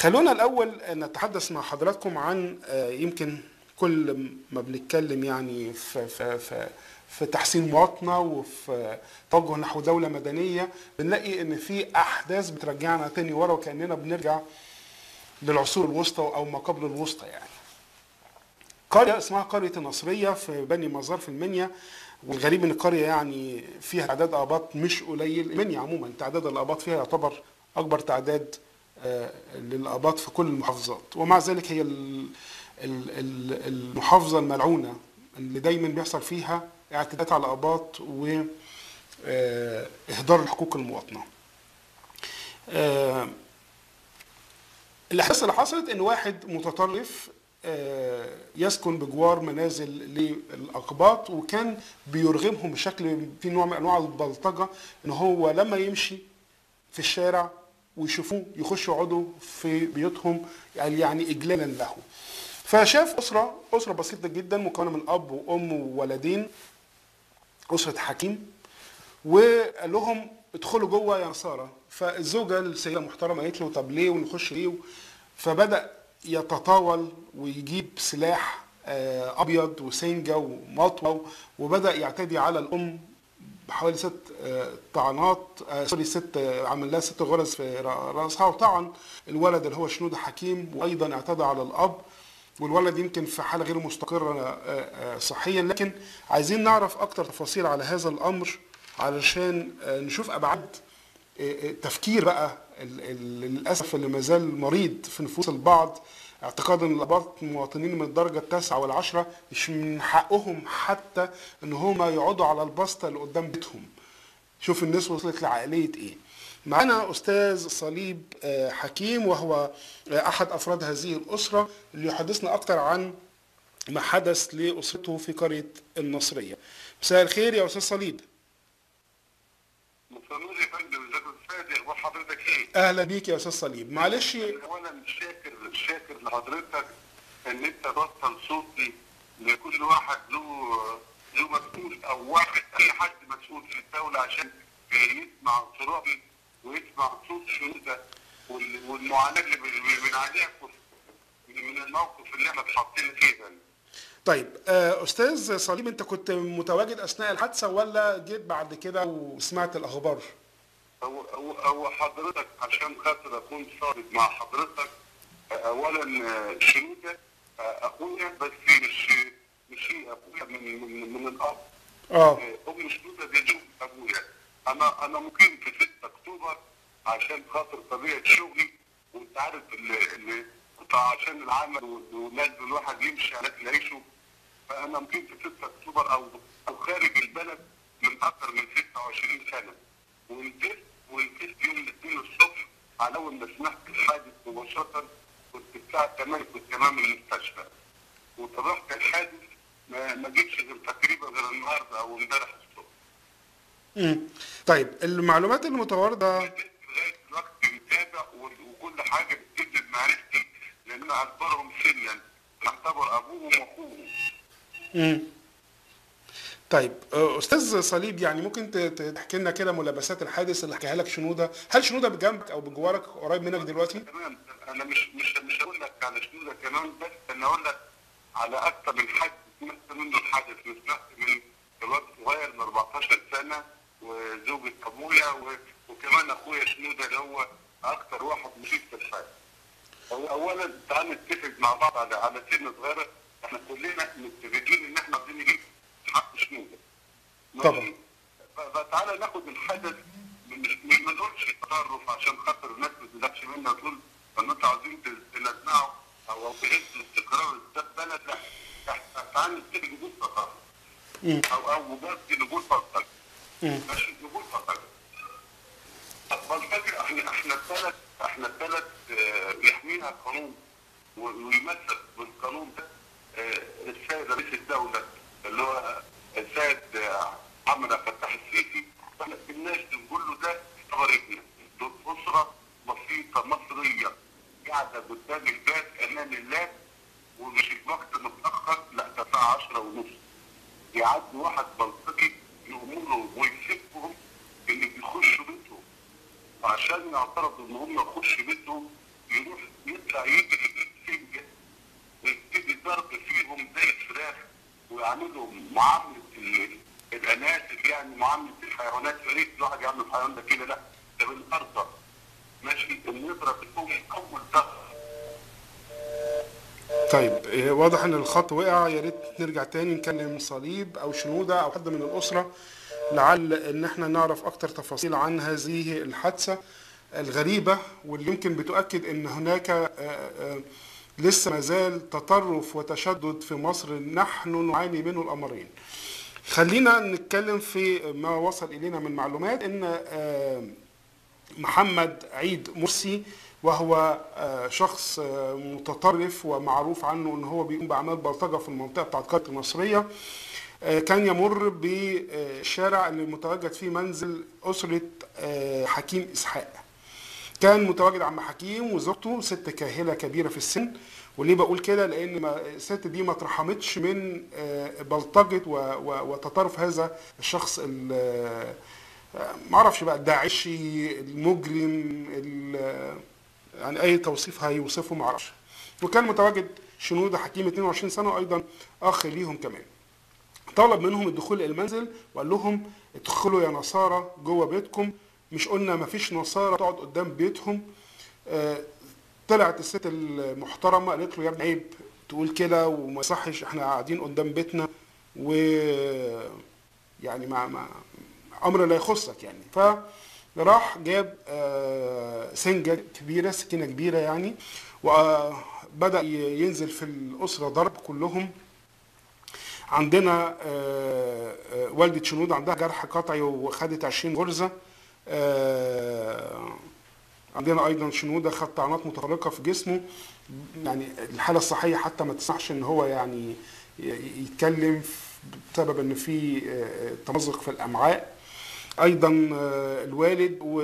خلونا الأول نتحدث مع حضراتكم عن آه، يمكن كل ما بنتكلم يعني في, في, في, في تحسين مواطنة وفي توجه نحو دولة مدنية بنلاقي إن في أحداث بترجعنا تاني ورا وكأننا بنرجع للعصور الوسطى أو ما قبل الوسطى يعني. قرية اسمها قرية النصرية في بني مزار في المنيا والغريب ان القرية يعني فيها تعداد اباط مش قليل المنيا عموما تعداد الاباط فيها يعتبر اكبر تعداد آه، للاباط في كل المحافظات ومع ذلك هي ال- ال- ال- المحافظة الملعونة اللي دايما بيحصل فيها اعتداءات على الاباط و آه، اهدار حقوق المواطنة آه، الاحداث اللي حصلت ان واحد متطرف آه، يسكن بجوار منازل للاقباط وكان بيرغمهم بشكل في نوع من انواع البلطجه ان هو لما يمشي في الشارع ويشوفوه يخشوا يقعدوا في بيوتهم يعني يعني اجلالا له. فشاف اسره اسره بسيطه جدا مكونه من اب وام وولدين اسره حكيم وقال لهم ادخلوا جوه يا نصارى فالزوجه السيده المحترمه قالت له طب ليه ونخش ليه فبدا يتطاول ويجيب سلاح آه، ابيض وسنجه ومطوه وبدا يعتدي على الام بحوالي ست آه، طعنات آه، سوري ست آه، عمل لها ست غرز في را- راسها وطعن الولد اللي هو شنودة حكيم وايضا اعتدى على الاب والولد يمكن في حاله غير مستقره آه، آه، صحيا لكن عايزين نعرف اكتر تفاصيل على هذا الامر علشان آه، نشوف ابعاد آه، آه، تفكير بقى ال- ال- للاسف اللي ما زال مريض في نفوس البعض اعتقاد ان الاباط مواطنين من الدرجه التاسعه والعشره مش من حقهم حتى ان هم يقعدوا على البسطه اللي قدام بيتهم شوف الناس وصلت لعقليه ايه معنا استاذ صليب آه، حكيم وهو آه، احد افراد هذه الاسره اللي يحدثنا اكثر عن ما حدث لاسرته في قريه النصريه مساء الخير يا استاذ صليب مصنوع يا فندم ازيك يا استاذ اخبار حضرتك ايه؟ اهلا بيك يا استاذ صليب معلش اولا شاكر شاكر لحضرتك ان انت بطل صوتي لكل واحد له له مسؤول او واحد اي حد مسؤول في الدوله عشان يسمع صراخي ويسمع صوت شهوده وال- والمعاناه اللي بن- بنعانيها من من الموقف اللي احنا اتحطينا فيه ده طيب آه، استاذ صليب انت كنت متواجد اثناء الحادثه ولا جيت بعد كده وسمعت الاخبار هو هو هو حضرتك عشان خاطر اكون صادق مع حضرتك اولا آه، شنودة آه، اخويا بس مش مش هي اخويا من من, من الاب اه آه، ام شنودة دي زوج ابويا انا انا مقيم في 6 اكتوبر عشان خاطر طبيعه شغلي وانت عارف اللي اللي كنت عشان العمل ولازم الواحد يمشي على اكل عيشه فانا مقيم في 6 اكتوبر او او خارج البلد من اكثر من 26 سنه ونزلت ونزلت يوم الاثنين الصبح على اول ما سمعت الحادث مباشره كنت الساعه 8 كنت امام المستشفى وطبعت الحادث ما ما جيتش غير تقريبا غير النهارده او امبارح الصبح مم. طيب المعلومات المتوارده لغايه دلوقتي متابع و- وكل حاجه بتجد معرفتي لان انا اكبرهم سنا اعتبر ابوهم واخوهم مم. طيب آه، استاذ صليب يعني ممكن ت- ت- تحكي لنا كده ملابسات الحادث اللي حكاها لك شنوده هل شنوده بجنبك او بجوارك قريب منك دلوقتي تمام انا مش مش مش هقول لك على شنودة كمان بس انا اقول لك على اكثر من حد سمعت منه الحدث سمعت من الواد صغير من 14 سنه وزوجة ابويا و- وكمان اخويا شنودة اللي هو اكثر واحد مشيت في الحادث هو اولا تعال نتفق مع بعض على على سن صغيره احنا كلنا متفقين ان احنا عايزين نجيب حق شنودة طبعا. ف- فتعالى ناخد الحدث مش مش ما نقولش تطرف عشان خاطر الناس ما تزعلش منا وتقول ان انتوا عايزين تنزعوا او او تهزوا استقرار البلد لا إحنا تعالى نبتدي نقول تطرف مم. او او بجد نقول بلطجه مم. مش نقول بلطجه بلطجه احنا احنا البلد احنا البلد آه، يحميها القانون و- ويمثل بالقانون ده آه، السيد رئيس الدوله اللي هو السيد آه، محمد عبد الفتاح السيسي فاحنا الناس نقول له ده طريقنا دول اسره بسيطه مصريه قاعده قدام الباب امام الله ومش الوقت متاخر لا ده الساعه 10 ونص يعدي واحد بلطجي يأمرهم ويسيبهم اللي بيخشوا بيتهم عشان يعترضوا ان هم يخشوا بيتهم يروح كان يضرب الام اول ضرب طيب إيه، واضح ان الخط وقع يا ريت نرجع تاني نكلم صليب او شنودة او حد من الاسرة لعل ان احنا نعرف اكتر تفاصيل عن هذه الحادثة الغريبة واللي يمكن بتؤكد ان هناك آه، آه، لسه ما زال تطرف وتشدد في مصر نحن نعاني منه الامرين خلينا نتكلم في ما وصل الينا من معلومات ان آه، محمد عيد مرسي وهو آه، شخص آه، متطرف ومعروف عنه ان هو بيقوم باعمال بلطجه في المنطقه بتاعت قريه المصريه آه، كان يمر بالشارع اللي متواجد فيه منزل اسره آه، حكيم اسحاق كان متواجد عم حكيم وزوجته ست كاهله كبيره في السن وليه بقول كده لان ما- الست دي ما اترحمتش من آه، بلطجه و- و- وتطرف هذا الشخص ال- آه، ما اعرفش بقى الداعشي المجرم ال- يعني اي توصيف هيوصفه ما اعرفش وكان متواجد شنودة حكيم 22 سنه وايضا اخ ليهم كمان طلب منهم الدخول الى المنزل وقال لهم ادخلوا يا نصارى جوه بيتكم مش قلنا ما فيش نصارى تقعد قدام بيتهم آه، طلعت الست المحترمه قالت له يا ابني عيب تقول كده وما يصحش احنا قاعدين قدام بيتنا و يعني ما ما امر لا يخصك يعني فراح جاب آه، سنجه كبيره سكينه كبيره يعني وبدا ي- ينزل في الاسره ضرب كلهم عندنا آه، آه، والدة شنود عندها جرح قطعي وخدت 20 غرزة آه، عندنا ايضا شنودة خد طعنات متفرقة في جسمه يعني الحالة الصحية حتى ما تسمحش ان هو يعني ي- يتكلم بسبب ان في آه، تمزق في الامعاء ايضا آه، الوالد و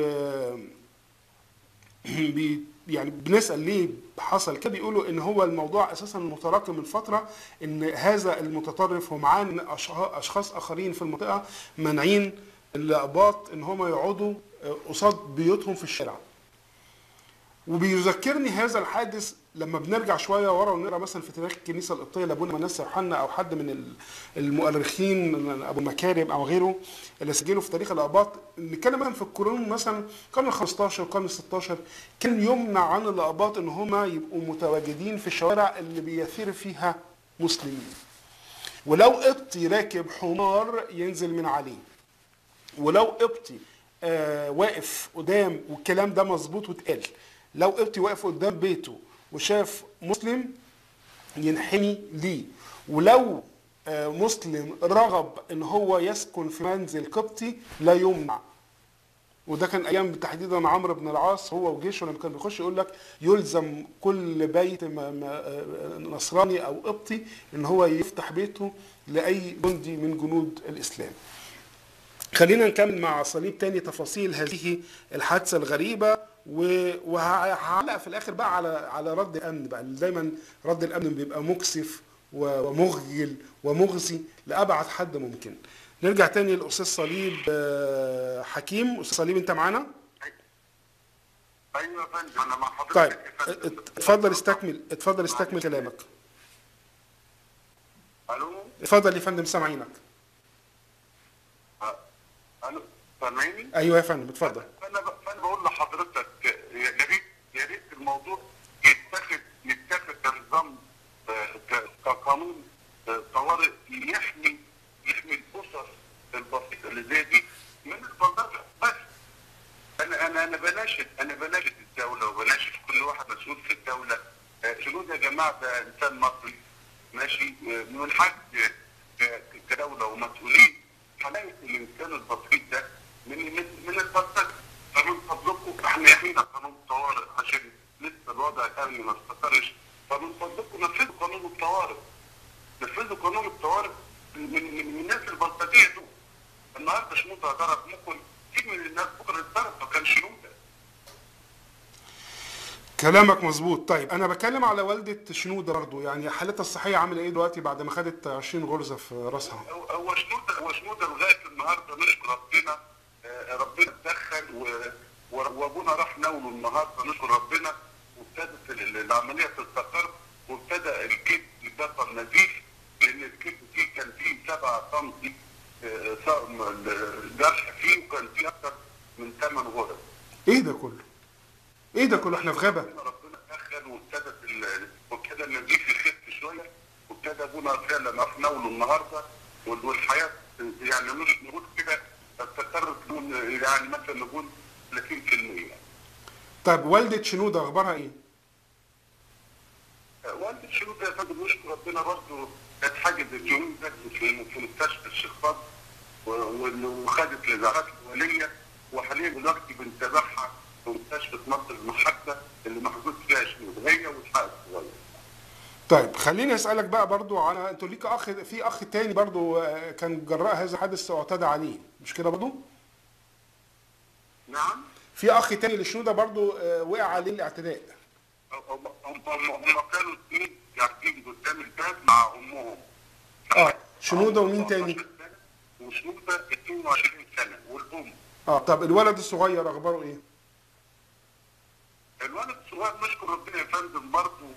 بي يعني بنسال ليه حصل كده بيقولوا ان هو الموضوع اساسا متراكم من فتره ان هذا المتطرف ومعاه إن أشخ- اشخاص اخرين في المنطقه مانعين الاباط ان هم يقعدوا آه، قصاد بيوتهم في الشارع وبيذكرني هذا الحادث لما بنرجع شويه ورا ونقرا مثلا في تاريخ الكنيسه القبطيه لابونا منسى يوحنا او حد من ال- المؤرخين ابو مكارم او غيره اللي سجلوا في تاريخ الاباط نتكلم مثلا في القرون مثلا القرن ال 15 القرن ال 16 كان يمنع عن الاباط ان هم يبقوا متواجدين في الشوارع اللي بيثير فيها مسلمين ولو قبطي راكب حمار ينزل من عليه ولو قبطي آه واقف قدام والكلام ده مظبوط واتقال لو قبطي واقف قدام بيته وشاف مسلم ينحني ليه ولو آه مسلم رغب ان هو يسكن في منزل قبطي لا يمنع وده كان ايام تحديدا عمرو بن العاص هو وجيشه لما كان بيخش يقول لك يلزم كل بيت ما- ما- آه، نصراني او قبطي ان هو يفتح بيته لاي جندي من جنود الاسلام خلينا نكمل مع صليب تاني تفاصيل هذه الحادثة الغريبة و- وهعلق في الآخر بقى على على رد الأمن بقى دايما رد الأمن بيبقى مكسف و- ومخجل ومغزي لأبعد حد ممكن نرجع تاني للأستاذ صليب آه، حكيم أستاذ صليب أنت معانا؟ ايوه يا فندم انا مع حضرتك طيب يا فندم. ات- اتفضل استكمل اتفضل استكمل كلامك الو اتفضل يا فندم سامعينك أه، الو سامعني؟ ايوه يا فندم اتفضل فانا ب- فانا بقول لحضرتك يا ريت يا ريت الموضوع يتاخد يتاخد كنظام آه، ك- كقانون آه، طوارئ يحمي يحمي الاسر البسيطه اللي زي دي من البلطجه بس انا انا انا بناشد انا بناشد الدوله وبناشد كل واحد مسؤول في الدوله آه، شنود يا جماعه ده انسان مصري ماشي آه، من حق آه، كدوله ومسؤولين حمايه الانسان البسيط ده من من من البلطجه فمن فضلكم احنا يحمينا قانون الطوارئ عشان لسه الوضع الامني ما استقرش فمن فضلكم نفذوا قانون الطوارئ نفذوا قانون الطوارئ من من من الناس البلطجيه دول النهارده شنوده ضرب ممكن كتير من الناس بكره اتضرب ما كانش شنوده كلامك مظبوط طيب انا بتكلم على والده شنوده برضه يعني حالتها الصحيه عامله ايه دلوقتي بعد ما خدت 20 غرزه في راسها هو هو شنوده هو شنوده لغايه النهارده نشكر ربنا آه، ربنا اتدخل و- و- وابونا راح نوله النهارده نشكر ربنا وابتدت ال- ال- العمليه تستقر وابتدى الكبد يبقى نزيف لان الكبد فيه كان فيه 7 سم آه، ص- الجرح فيه وكان فيه اكثر من 8 غرز ايه ده كله ايه ده كله ناكل واحنا في غابه ربنا دخل وابتدت ال- وابتدى النزيف يخف شويه وابتدى ابونا فعلا افنوله النهارده وال- والحياه يعني مش نقول كده تضطر تكون يعني مثلا نقول 30% طيب والده شنوده اخبارها ايه؟ والدة شنودة يا فندم نشكر ربنا برضه كانت حاجة الجنون بس في في مستشفى الشيخ فاضل و- و- وخدت الإذاعات الأولية وحاليا دلوقتي بنتابعها في مستشفى مصر المحدة اللي محجوز فيها شنودة هي والحق الصغير. طيب خليني اسالك بقى برضو على انتوا ليك اخ في اخ تاني برضو آه، كان جراء هذا الحادث اعتدى عليه مش كده برضو؟ نعم في اخ تاني لشنوده برضو آه، وقع عليه الاعتداء هم هم هم كانوا اثنين قاعدين قدام الباب مع أمهم. اه شنوده ومين تاني؟ 19 سنة وشنودة 22 سنة والأم اه طب الولد الصغير اخباره ايه؟ الولد الصغير نشكر ربنا يا فندم برضه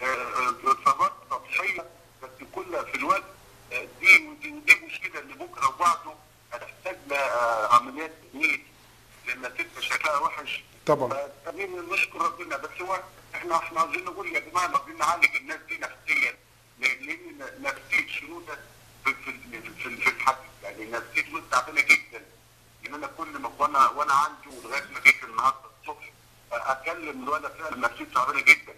اصابات سطحيه بس كلها في الوقت آه، دي ودي ودي مشكله اللي بكره وبعده هتحتاج لها عمليات تجميل لان تبقى شكلها وحش طبعا فخلينا نشكر ربنا بس هو احنا احنا عايزين نقول يا جماعه عايزين نعالج الناس دي نفسيا لان نفسيه شنوده في في في, في, في الحدث يعني نفسيه شنوده تعبانه جدا ان انا كل ما وانا وانا عندي ولغايه ما جيت النهارده الصبح اكلم الولد فعلا نفسيته تعبانه جدا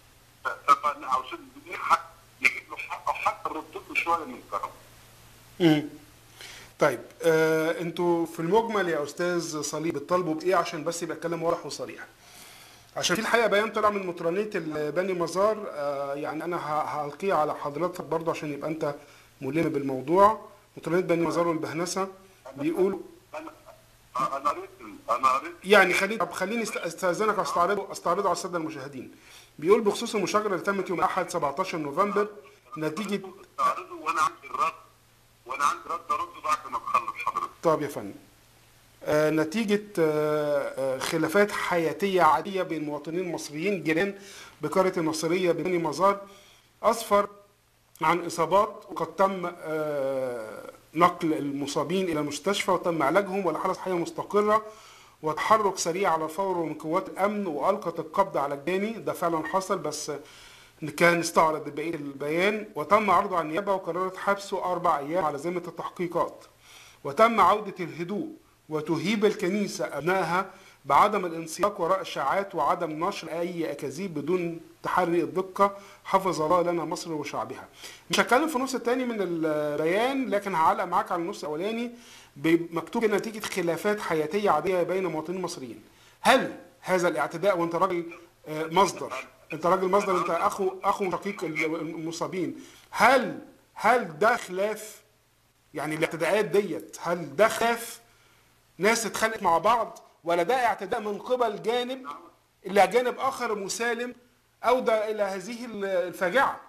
ف- فانا عاوزين نلحق نجيب له حقه حتى نرد له شويه من كرم مم. طيب آه انتوا في المجمل يا استاذ صليب بتطالبوا بايه عشان بس يبقى الكلام واضح وصريح عشان في الحقيقه بيان طلع من مطرانيه بني مزار آه يعني انا ه- هلقيه على حضرتك برضه عشان يبقى انت ملم بالموضوع مطرانيه بني مزار والبهنسه بيقولوا انا انا قريت انا قريت يعني خليني طب خليني است- استاذنك استعرضه استعرضه على الساده المشاهدين بيقول بخصوص المشاجره اللي تمت يوم الاحد 17 نوفمبر نتيجه تعرضه وانا عندي الرد وانا عندي رد ارد بعد ما تخلص حضرتك طب يا فندم آه، نتيجة آه، آه، خلافات حياتية عادية بين مواطنين مصريين جيران بقرية النصرية ببني مزار أسفر عن إصابات وقد تم آه، نقل المصابين إلى المستشفى وتم علاجهم والحالة حالة مستقرة وتحرك سريع على الفور من قوات الأمن وألقت القبض على الجاني ده فعلا حصل بس كان استعرض بقية البيان وتم عرضه على النيابة وقررت حبسه أربع أيام على ذمة التحقيقات وتم عودة الهدوء وتهيب الكنيسة أبنائها بعدم الانسياق وراء الشائعات وعدم نشر أي أكاذيب بدون تحري الدقة حفظ الله لنا مصر وشعبها مش هتكلم في النص الثاني من البيان لكن هعلق معاك على النص الأولاني مكتوب نتيجة خلافات حياتية عادية بين مواطنين مصريين هل هذا الاعتداء وانت راجل آه، مصدر انت راجل مصدر انت اخو اخو شقيق المصابين هل هل ده خلاف يعني الاعتداءات ديت هل ده خلاف ناس اتخانقت مع بعض ولا ده اعتداء من قبل جانب الى جانب اخر مسالم اودى الى هذه الفاجعه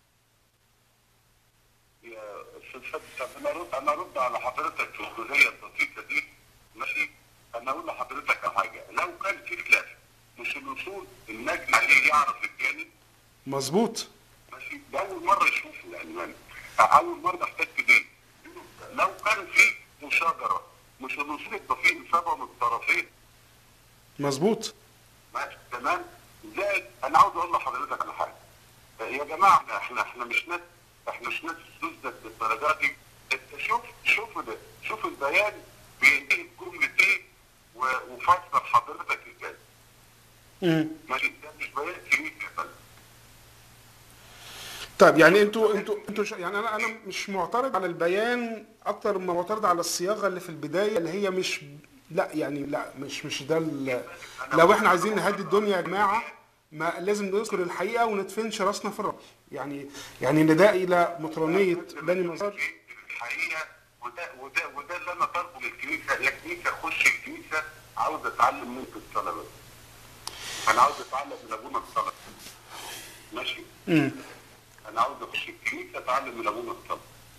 يا استاذ فتحي طب انا ارد انا ارد على حضرتك في الجزئيه البسيطه دي ماشي انا اقول لحضرتك على حاجه لو كان في خلاف مش الوصول النجم عليه يعرف الجانب مظبوط ماشي ده اول مره يشوفه يعني من اول مره احتاج بيه لو كان في مشاجره مش الوصول يبقى فيه اصابه من الطرفين مظبوط ماشي تمام زائد انا عاوز اقول لحضرتك على حاجه يا جماعه احنا احنا احنا مش ناس احنا مش ناس سوزة بالدرجات دي انت شوف شوف ال- شوف البيان بينتهي بجمله ايه و- وفسر حضرتك ازاي مم. ماشي ده مش بيان كبير يا فندم طيب يعني انتوا انتوا انتوا ش- يعني انا انا مش معترض على البيان اكتر ما معترض على الصياغه اللي في البدايه اللي هي مش لا يعني لا مش مش ده ال- لو احنا عايزين نهدي الدنيا يا جماعه ما لازم نذكر الحقيقه وندفنش راسنا في الرمل يعني يعني نداء الى مطرانيه بني مزار الحقيقه وده وده وده اللي انا طالبه من الكنيسه يا كنيسه خش الكنيسه عاوز اتعلم منك الصلاه بس انا عاوز اتعلم من ابونا الصلاه ماشي مم. انا عاوز اخش الكنيسه اتعلم من ابونا الصلاه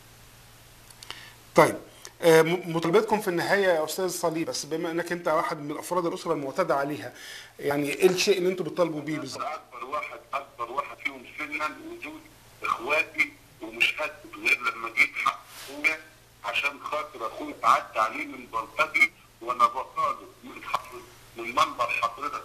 طيب آه، م- مطالبتكم في النهايه يا استاذ صليب بس بما انك انت واحد من افراد الاسره المعتدى عليها يعني ايه الشيء اللي انتوا بتطالبوا بيه بالظبط؟ اكبر واحد اكبر واحد فيهم سنا وجود اخواتي ومش هكتب غير لما جيت حق اخويا عشان خاطر اخويا اتعدى عليه من بلطجي وانا بطالب من حفظ من منبر حضرتك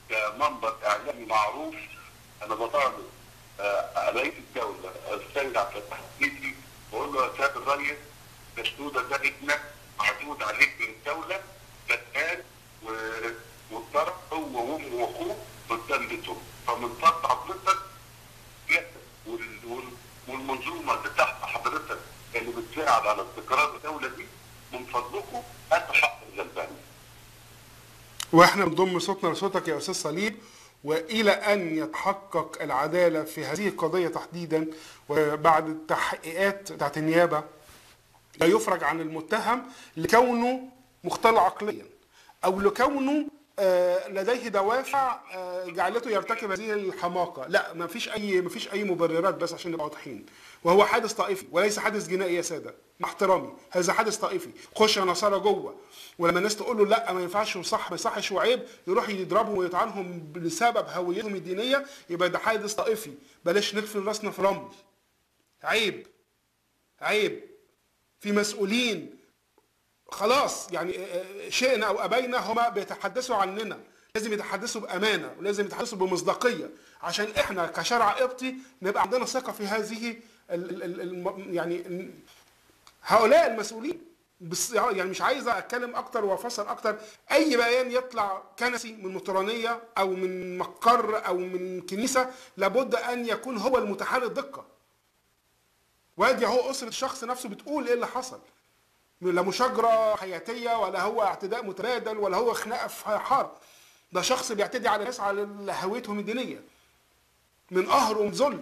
كمنبر اعلامي معروف انا بطالب آه، رئيس الدوله السيد عبد الفتاح السيسي بقول له يا سياده الريس تشدوده ده ابنك معدود عليك من الدوله فتان والطرف هو وامه واخوه قدام بيتهم فمن فضل حضرتك لا وال- وال- والمنظومه اللي تحت حضرتك اللي بتساعد على استقرار الدوله دي من فضلكم هاتوا حق الغلبان واحنا بنضم صوتنا لصوتك يا استاذ صليب والى ان يتحقق العداله في هذه القضيه تحديدا وبعد التحقيقات بتاعت النيابه لا يفرج عن المتهم لكونه مختل عقليا او لكونه آه، لديه دوافع آه، جعلته يرتكب هذه الحماقه لا ما فيش اي ما فيش اي مبررات بس عشان نبقى واضحين وهو حادث طائفي وليس حادث جنائي يا ساده مع احترامي هذا حادث طائفي خش يا نصارى جوه ولما الناس تقول له لا ما ينفعش وصح ما يصحش وعيب يروح يضربهم ويطعنهم بسبب هويتهم الدينيه يبقى ده حادث طائفي بلاش ندفن راسنا في رمل عيب عيب في مسؤولين خلاص يعني آه، آه، شئنا او ابينا هما بيتحدثوا عننا لازم يتحدثوا بامانه ولازم يتحدثوا بمصداقيه عشان احنا كشرع قبطي نبقى عندنا ثقه في هذه ال ال ال يعني ال- هؤلاء المسؤولين بس يعني مش عايز اتكلم اكتر وافصل اكتر اي بيان يطلع كنسي من مطرانيه او من مقر او من كنيسه لابد ان يكون هو المتحرى الدقه وادي اهو اسره الشخص نفسه بتقول ايه اللي حصل لا مشاجره حياتيه ولا هو اعتداء متبادل ولا هو خناقه في حرب ده شخص بيعتدي على الناس على هويتهم الدينيه من قهر ومن ذل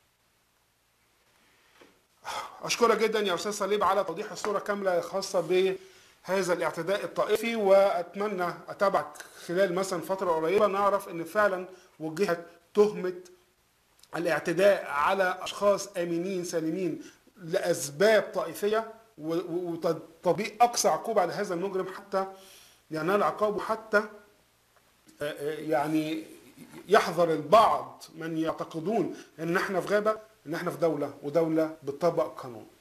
اشكرك جدا يا استاذ صليب على توضيح الصوره كامله خاصه بهذا الاعتداء الطائفي واتمنى اتابعك خلال مثلا فتره قريبه نعرف ان فعلا وجهت تهمه الاعتداء على اشخاص امنين سالمين لاسباب طائفيه و- و- وتطبيق اقصى عقوبه على هذا المجرم حتى ينال عقابه حتى آه، آه، يعني يحذر البعض من يعتقدون ان احنا في غابه ان احنا في دوله ودوله بتطبق القانون